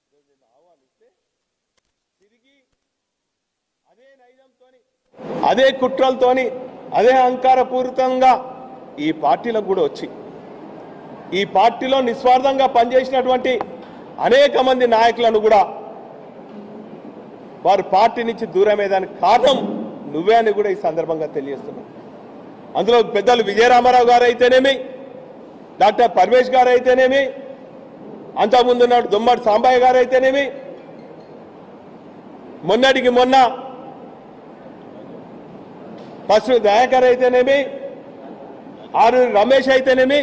నిన్ను ఆహ్వానిస్తే తిరిగి అదే నైజంతోని అదే కుట్రలతోని అదే అహంకారపూరితంగా ఈ పార్టీలకు కూడా వచ్చి ఈ పార్టీలో నిస్వార్థంగా పనిచేసినటువంటి అనేక మంది నాయకులను కూడా వారు పార్టీ నుంచి దూరమయ్యేదానికి కారణం నువ్వే అని కూడా ఈ సందర్భంగా తెలియజేస్తున్నాను అందులో పెద్దలు విజయరామారావు గారు అయితేనేమి డాక్టర్ పరమేష్ గారు అయితేనేమి అంతకుముందు ఉన్నాడు దుమ్మడి సాంబయ్య గారు అయితేనేమి మొన్నటికి మొన్న పశు దయాకర్ అయితేనేమి ఆరు రమేష్ అయితేనేమి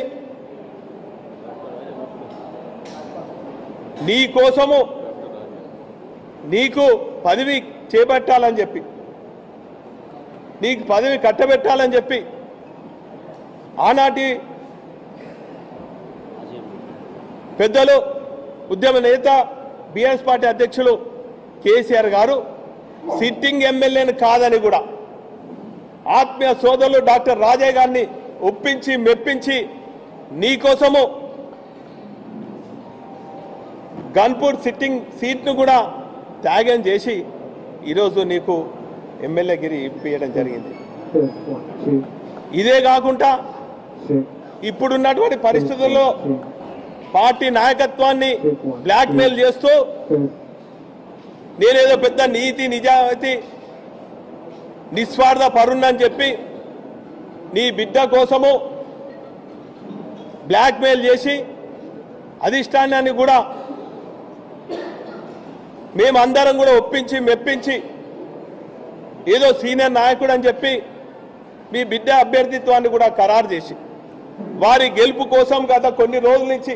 నీ కోసము నీకు పదవి చేపట్టాలని చెప్పి నీకు పదవి కట్టబెట్టాలని చెప్పి ఆనాటి పెద్దలు ఉద్యమ నేత బిఎస్ పార్టీ అధ్యక్షులు కేసీఆర్ గారు సిట్టింగ్ ఎమ్మెల్యేని కాదని కూడా ఆత్మీయ సోదరులు డాక్టర్ రాజయ్య గారిని ఒప్పించి మెప్పించి నీకోసము గన్పూర్ సిట్టింగ్ సీట్ను కూడా త్యాగం చేసి ఈరోజు నీకు ఎమ్మెల్యే గిరి ఇప్పించడం జరిగింది ఇదే కాకుండా ఇప్పుడున్నటువంటి పరిస్థితుల్లో పార్టీ నాయకత్వాన్ని బ్లాక్మెయిల్ చేస్తూ నేనేదో పెద్ద నీతి నిజాయితీ నిస్వార్థ పరుణని చెప్పి నీ బిడ్డ కోసము బ్లాక్మెయిల్ చేసి అధిష్టానాన్ని కూడా మేమందరం కూడా ఒప్పించి మెప్పించి ఏదో సీనియర్ నాయకుడు అని చెప్పి మీ బిడ్డ అభ్యర్థిత్వాన్ని కూడా ఖరారు చేసి వారి గెలుపు కోసం గత కొన్ని రోజుల నుంచి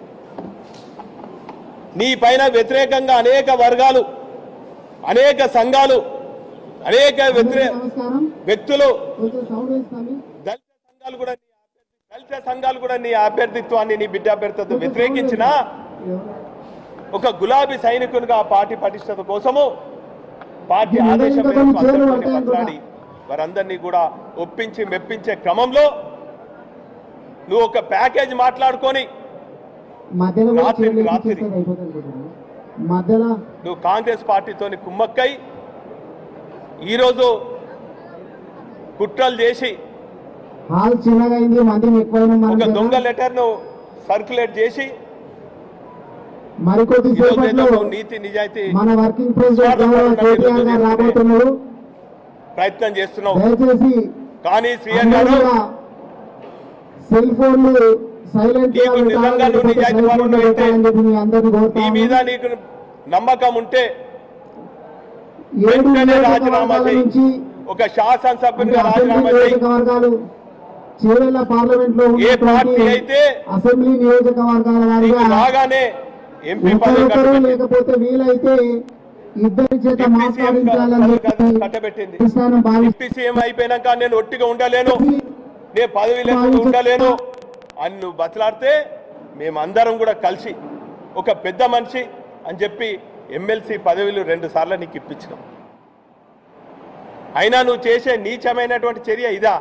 నీ పైన వ్యతిరేకంగా అనేక వర్గాలు అనేక సంఘాలు అనేక వ్యతిరే నమస్కారం వ్యక్తులు కొంచెం సౌండ్ వేస్తాను దళిత సంఘాలు కూడా నీ అభ్యర్థి- దళిత సంఘాలు కూడా నీ అభ్యర్థిత్వాన్ని నీ బిడ్డ అభ్యర్థిత్వం వ్యతిరేకించినా ఒక గులాబీ సైనికునిగా ఆ పార్టీ పటిష్టత కోసము పార్టీ ఈ ఆదేశం నివేదిక మేరకు కొన్ని చేతులు అందరితోని పడతాయని మాట్లాడి వారందరినీ కూడా ఒప్పించి మెప్పించే క్రమంలో నువ్వు ఒక ప్యాకేజ్ మాట్లాడుకొని మధ్యలో కూడా రాత్రి- చైర్లు రాత్రి. ఎక్కించేస్తే అయిపోతుంది అనుకుంటున్నాను. మధ్యలో నువ్వు కాంగ్రెస్ పార్టీతోని కుమ్మక్కై ఈరోజు కుట్రలు చేసి హాల్ చిన్నగా అయింది మంది ఎక్కువైన ఒక దొంగ లెటర్ను సర్క్యులేట్ చేసి మరికొద్ది ఈరోజు ఏదో సేపట్లో నువ్వు నీతి నిజాయితీ మన వర్కింగ్ ప్రెసిడెంట్ గౌరవ కేటీఆర్ గారు రాబోతున్నారు ప్రయత్నం చేస్తున్నావు దయచేసి కానీ శ్రీయన్ గారు సెల్ ఫోన్లు సైలెంట్ నీకు నిజంగా నువ్వు నిజాయితీ పరుడు అయితే మీ అందరినీ నీ కోరుతాను మీద నీకు నమ్మకం ఉంటే ఏడు వెంటనే రాజీనామా నియోజకవర్గాల చేయి. నుంచి ఒక శాసనసభ్యునిగా అంటే అసెంబ్లీ రాజీనామా చేయి నియోజకవర్గాలు చేవెళ్ల పార్లమెంట్ లో ఏ పార్టీ ఉన్నటువంటి అయితే అసెంబ్లీ నియోజకవర్గాల నీకు వారిగా రాగానే ఎంపీ పదవి ఒకరొకరు కట్టబెట్టింది లేకపోతే వీలైతే ఇద్దరి చేత డిప్యూటీ సీఎం మాట్లాడించాలని పదవి చెప్పి కట్టబెట్టింది అధిష్టానం భావిస్తుంది డిప్యూటీ సీఎం అయిపోయినాక నేను ఒట్టిగా ఉండలేను నేను పదవి లేకుండా ఉండలేను అని నువ్వు బతలాడితే మేమందరం కూడా కలిసి ఒక పెద్ద మనిషి అని చెప్పి ఎమ్మెల్సీ పదవులు రెండు సార్లు నీకు ఇప్పించినాం అయినా నువ్వు చేసే నీచమైనటువంటి చర్య ఇదా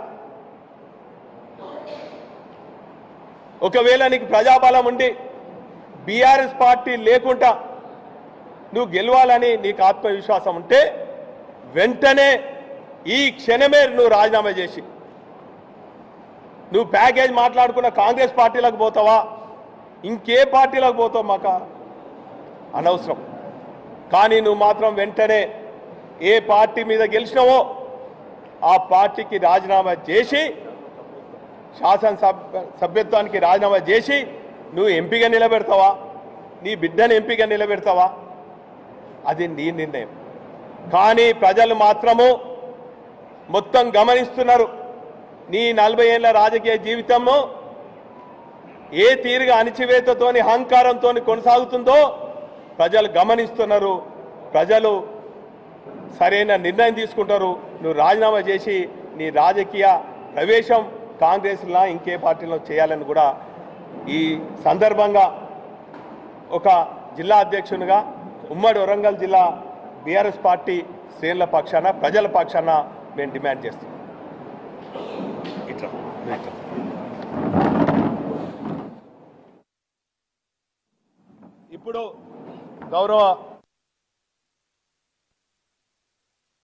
ఒకవేళ నీకు ప్రజాబలం ఉండి బీఆర్ఎస్ పార్టీ లేకుండా నువ్వు గెలవాలని నీకు ఆత్మవిశ్వాసం ఉంటే వెంటనే ఈ క్షణమే నువ్వు రాజీనామా చేసి నువ్వు ప్యాకేజ్ మాట్లాడుకున్న కాంగ్రెస్ పార్టీలకు పోతావా ఇంకే పార్టీలకు పోతావు మాకు అనవసరం కానీ నువ్వు మాత్రం వెంటనే ఏ పార్టీ మీద గెలిచినావో ఆ పార్టీకి రాజీనామా చేసి శాసనసభ సభ్యత్వానికి రాజీనామా చేసి నువ్వు ఎంపీగా నిలబెడతావా నీ బిడ్డను ఎంపీగా నిలబెడతావా అది నీ నిర్ణయం కానీ ప్రజలు మాత్రము మొత్తం గమనిస్తున్నారు నీ నలభై ఏళ్ళ రాజకీయ జీవితము ఏ తీరుగా అణిచివేతతోని అహంకారంతో కొనసాగుతుందో ప్రజలు గమనిస్తున్నారు ప్రజలు సరైన నిర్ణయం తీసుకుంటారు నువ్వు రాజీనామా చేసి నీ రాజకీయ ప్రవేశం కాంగ్రెస్లా ఇంకే పార్టీలో చేయాలని కూడా ఈ సందర్భంగా ఒక జిల్లా అధ్యక్షునిగా ఉమ్మడి వరంగల్ జిల్లా బీఆర్ఎస్ పార్టీ శ్రేణుల పక్షాన ప్రజల పక్షాన మేము డిమాండ్ చేస్తున్నాం ఇట్లా ఇట్లా ఇప్పుడు గౌరవ